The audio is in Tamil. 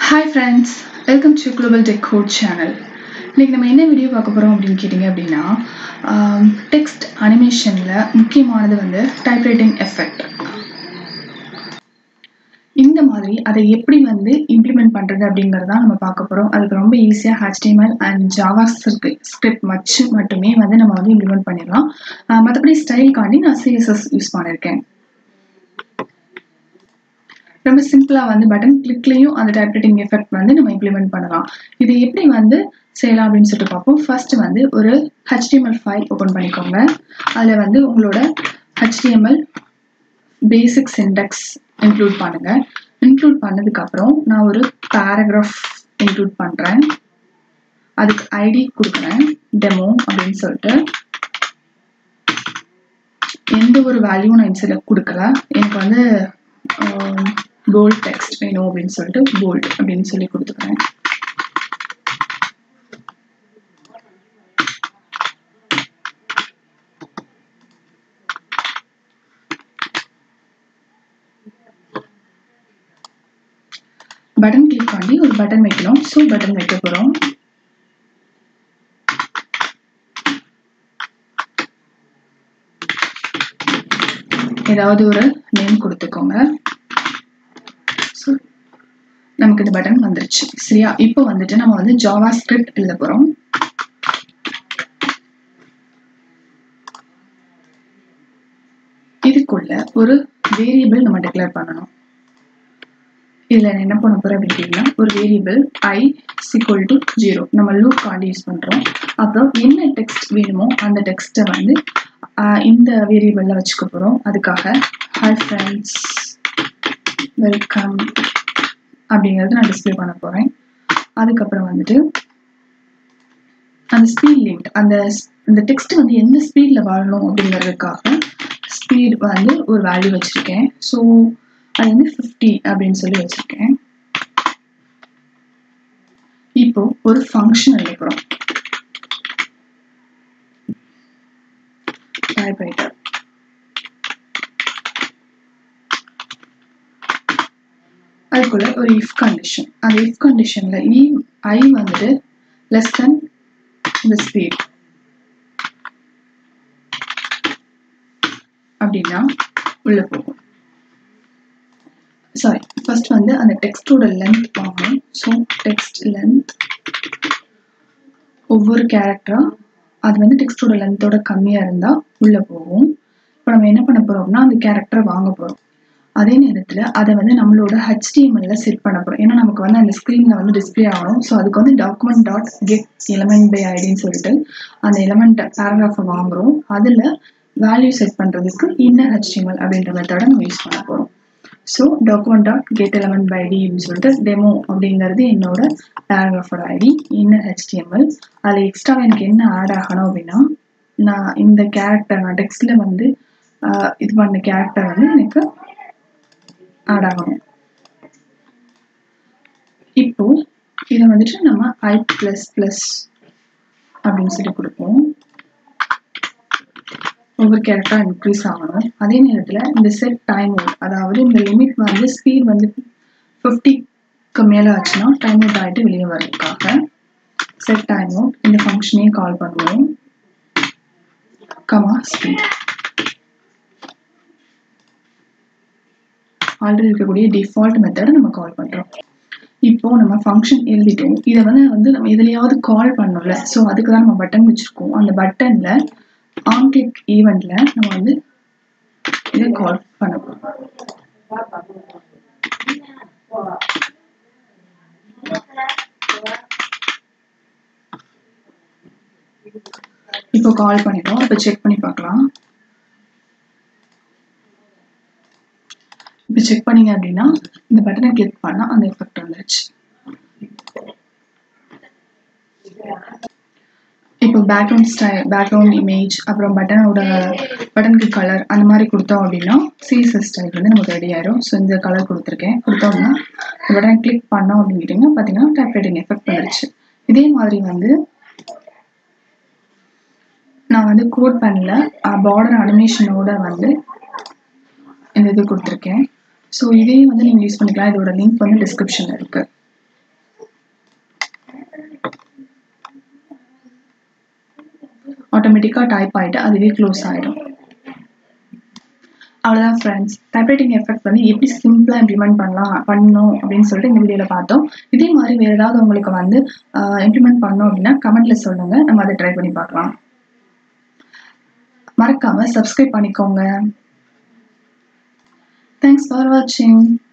hi friends welcome to global tech code channel இன்றைக்கி நம்ம என்ன வீடியோ பார்க்க போகிறோம் அப்படின்னு கேட்டிங்க அப்படின்னா டெக்ஸ்ட் அனிமேஷனில் முக்கியமானது வந்து டைப்ரைட்டிங் எஃபெக்ட் இந்த மாதிரி அதை எப்படி வந்து இம்ப்ளிமெண்ட் பண்ணுறது அப்படிங்கிறது தான் நம்ம பார்க்க போகிறோம் அதுக்கு ரொம்ப ஈஸியாக HTML அண்ட் ஜாவா ஸ்கிரிப்ட் வச்சு மட்டுமே வந்து நம்ம வந்து இம்ப்ளிமெண்ட் பண்ணிடலாம் மற்றபடி ஸ்டைல்காண்டி நான் சிஎஸ்எஸ் யூஸ் பண்ணியிருக்கேன் ரொம்ப சிம்பிளாக வந்து பட்டன் கிளிக்லேயும் அந்த டைப்ரைட்டிங் எஃபெக்ட் வந்து நம்ம இம்ப்ளிமெண்ட் பண்ணலாம் இது எப்படி வந்து செய்யலாம் அப்படின்னு சொல்லிட்டு பார்ப்போம் ஃபர்ஸ்ட் வந்து ஒரு ஹெச்டிஎம்எல் ஃபைல் ஓப்பன் பண்ணிக்கோங்க அதில் வந்து உங்களோட ஹெச்டிஎம்எல் பேசிக் சிண்டெக்ஸ் இன்க்ளூட் பண்ணுங்க இன்க்ளூட் பண்ணதுக்கப்புறம் நான் ஒரு பேராகிராஃப் இன்க்ளூட் பண்ணுறேன் அதுக்கு ஐடி கொடுக்குறேன் டெமோ அப்படின்னு சொல்லிட்டு எந்த ஒரு வேல்யூவும் நான் இன்சைட் கொடுக்கல எனக்கு வந்து போல்ட் டெக்ஸ்ட் வேணும் அப்படின்னு சொல்லிட்டு போல்ட் அப்படின்னு சொல்லி கொடுத்துக்கிறேன் பட்டன் கிளிக் பண்ணி ஒரு பட்டன் வைக்கணும் ஸோ பட்டன் வைக்க போகிறோம் ஏதாவது ஒரு நேம் கொடுத்துக்கோங்க ஸோ நமக்கு இந்த பட்டன் வந்துருச்சு சரியா இப்போ வந்துட்டு நம்ம வந்து ஜாவா ஸ்கிரிப்ட் எழுத போகிறோம் இதுக்குள்ள ஒரு வேரியபிள் நம்ம டிக்ளேர் பண்ணணும் இதில் என்ன பண்ண போகிறோம் அப்படின்னு கேட்டிங்கன்னா ஒரு variable I equal to zero நம்ம லூப் கார்டு யூஸ் பண்ணுறோம் அப்புறம் என்ன டெக்ஸ்ட் வேணுமோ அந்த டெக்ஸ்ட்டை வந்து இந்த வேரியபிளில் வச்சுக்க போகிறோம் அதுக்காக ஹாய் ஃப்ரெண்ட்ஸ் வெல்கம் அப்படிங்கிறது நான் டிஸ்பிளே பண்ண போகிறேன் அதுக்கப்புறம் வந்துட்டு அந்த ஸ்பீட் லிமிட் அந்த இந்த டெக்ஸ்ட் வந்து எந்த ஸ்பீடில் வாழணும் அப்படிங்கிறதுக்காக ஸ்பீட் வந்து ஒரு வேல்யூ வச்சுருக்கேன் ஸோ அது வந்து ஃபிஃப்டி அப்படின்னு சொல்லி வச்சுருக்கேன் இப்போ ஒரு ஃபங்க்ஷன் எழுதுகிறோம் டைப்ரைட்டர் அதுக்குள்ள ஒரு இஃப் கண்டிஷன் அந்த இஃப் கண்டிஷன்ல இ ஐ வந்துட்டு லெஸ் தென் இந்த ஸ்பீட் அப்படின்னா உள்ள போகும் சாரி ஃபர்ஸ்ட் வந்து அந்த டெக்ஸ்டோட லென்த் வாங்கணும் ஸோ டெக்ஸ்ட் லென்த் ஒவ்வொரு கேரக்டரா அது வந்து டெக்ஸ்டோட லென்த்தோட கம்மியாக இருந்தால் உள்ளே போகும் இப்போ நம்ம என்ன பண்ண போகிறோம் அப்படின்னா அந்த கேரக்டரை வாங்க போகிறோம் அதே நேரத்தில் அதை வந்து நம்மளோட ஹெச்டிஎம்எல்ல செட் பண்ண போகிறோம் ஏன்னா நமக்கு வந்து அந்த ஸ்க்ரீனில் வந்து டிஸ்பிளே ஆகணும் ஸோ அதுக்கு வந்து document dot get element by ஐடின்னு சொல்லிட்டு அந்த எலமெண்ட் பேராகிராஃபை வாங்குறோம் அதில் வேல்யூ செட் பண்ணுறதுக்கு இன்னர் ஹெச்டிஎம்எல் அப்படின்ற மெத்தடை நம்ம யூஸ் பண்ண போகிறோம் so document dot get element by ID அப்படின்னு சொல்லிட்டு டெமோ அப்படிங்கிறது என்னோட பேராகிராஃபோட ஐடி இன்னர் ஹெச்டிஎம்எல் அதில் எக்ஸ்ட்ரா எனக்கு என்ன ஆட் ஆகணும் அப்படின்னா நான் இந்த கேரக்டர் நான் டெக்ஸ்டில் வந்து இது பண்ண கேரக்டர் வந்து எனக்கு ஆட் ஆகணும் இப்போ இதை வந்துட்டு நம்ம ஐ ப்ளஸ் ப்ளஸ் அப்படின்னு சொல்லி கொடுப்போம் ஒவ்வொரு கேரக்டராக இன்க்ரீஸ் ஆகணும் அதே நேரத்தில் இந்த செட் டைம் அவுட் அதாவது இந்த லிமிட் வந்து ஸ்பீட் வந்து ஃபிஃப்டிக்கு மேலே ஆச்சுன்னா டைம் அவுட் ஆகிட்டு வெளியே வர்றதுக்காக செட் டைம் அவுட் இந்த ஃபங்க்ஷனையும் கால் பண்ணுவோம் கமா ஸ்பீட் ஆல்ரெடி இருக்கக்கூடிய டிஃபால்ட் மெத்தடை நம்ம கால் பண்ணுறோம் இப்போ நம்ம ஃபங்க்ஷன் எழுதிட்டோம் இதை வந்து வந்து நம்ம எதுலையாவது கால் பண்ணோம்ல ஸோ அதுக்கு தான் நம்ம பட்டன் வச்சுருக்கோம் அந்த பட்டனில் ஆன் கிளிக் ஈவெண்ட்ல நம்ம வந்து இதை கால் பண்ண போறோம் இப்போ கால் பண்ணிட்டோம் இப்போ செக் பண்ணி பார்க்கலாம் இப்போ செக் பண்ணீங்க அப்படின்னா இந்த பட்டனை கிளிக் பண்ணால் அந்த எஃபெக்ட் வந்துருச்சு இப்போ பேக்ரவுண்ட் ஸ்டைல் பேக்ரவுண்ட் இமேஜ் அப்புறம் பட்டனோட பட்டனுக்கு கலர் அந்த மாதிரி கொடுத்தோம் அப்படின்னா சிஎஸ்எஸ் ஸ்டைல் வந்து நமக்கு ரெடி ஆயிரும் ஸோ இந்த கலர் கொடுத்துருக்கேன் கொடுத்தோம்னா இந்த பட்டனை கிளிக் பண்ணோம் அப்படின்னு கேட்டிங்கன்னா பார்த்தீங்கன்னா டைப்ரைட்டிங் எஃபெக்ட் வந்துருச்சு இதே மாதிரி வந்து நான் வந்து கோட் பண்ணல பார்டர் அனிமேஷனோட வந்து இந்த இது கொடுத்துருக்கேன் ஸோ இதையும் வந்து நீங்கள் யூஸ் பண்ணிக்கலாம் இதோட லிங்க் வந்து டிஸ்கிரிப்ஷனில் இருக்குது ஆட்டோமேட்டிக்காக டைப் ஆகிட்டு அதுவே க்ளோஸ் ஆகிடும் அவ்வளோதான் ஃப்ரெண்ட்ஸ் டைப்ரைட்டிங் எஃபெக்ட் வந்து எப்படி சிம்பிளாக இம்ப்ளிமெண்ட் பண்ணலாம் பண்ணணும் அப்படின்னு சொல்லிட்டு இந்த வீடியோவில் பார்த்தோம் இதே மாதிரி வேறு ஏதாவது உங்களுக்கு வந்து இம்ப்ளிமெண்ட் பண்ணோம் அப்படின்னா கமெண்ட்டில் சொல்லுங்கள் நம்ம அதை ட்ரை பண்ணி பார்க்கலாம் மறக்காமல் சப்ஸ்கிரைப் பண்ணிக்கோங்க தேங்க்ஸ் ஃபார் வாட்சிங்